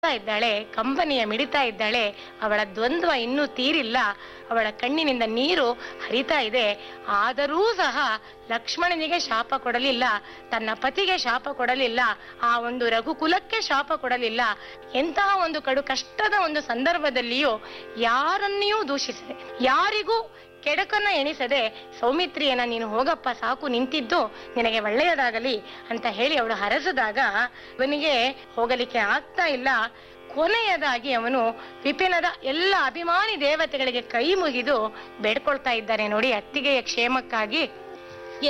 ಇದ್ದಾಳೆ ಕಂಬನಿಯ ಮಿಡಿತಾ ಇದ್ದಾಳೆ ಅವಳ ದ್ವಂದ್ವ ಇನ್ನೂ ತೀರಿಲ್ಲ ಅವಳ ಕಣ್ಣಿನಿಂದ ನೀರು ಹರಿತಾ ಇದೆ ಆದರೂ ಸಹ ಲಕ್ಷ್ಮಣನಿಗೆ ಶಾಪ ಕೊಡಲಿಲ್ಲ ತನ್ನ ಪತಿಗೆ ಶಾಪ ಕೊಡಲಿಲ್ಲ ಆ ಒಂದು ರಘುಕುಲಕ್ಕೆ ಶಾಪ ಕೊಡಲಿಲ್ಲ ಎಂತಹ ಒಂದು ಕಡು ಕಷ್ಟದ ಒಂದು ಸಂದರ್ಭದಲ್ಲಿಯೂ ಯಾರನ್ನೆಯೂ ದೂಷಿಸಿದೆ ಯಾರಿಗೂ ಕೆಡಕನ್ನ ಎಣಿಸದೆ ಸೌಮಿತ್ರಿಯನ್ನ ನೀನು ಹೋಗಪ್ಪ ಸಾಕು ನಿಂತಿದ್ದು ನಿನಗೆ ಒಳ್ಳೆಯದಾಗಲಿ ಅಂತ ಹೇಳಿ ಅವಳು ಹರಸಿದಾಗ ಇವನಿಗೆ ಹೋಗಲಿಕ್ಕೆ ಆಗ್ತಾ ಇಲ್ಲ ಕೊನೆಯದಾಗಿ ಅವನು ವಿಪಿನದ ಎಲ್ಲ ಅಭಿಮಾನಿ ದೇವತೆಗಳಿಗೆ ಕೈ ಮುಗಿದು ಬೇಡ್ಕೊಳ್ತಾ ಇದ್ದಾನೆ ನೋಡಿ ಅತ್ತಿಗೆಯ ಕ್ಷೇಮಕ್ಕಾಗಿ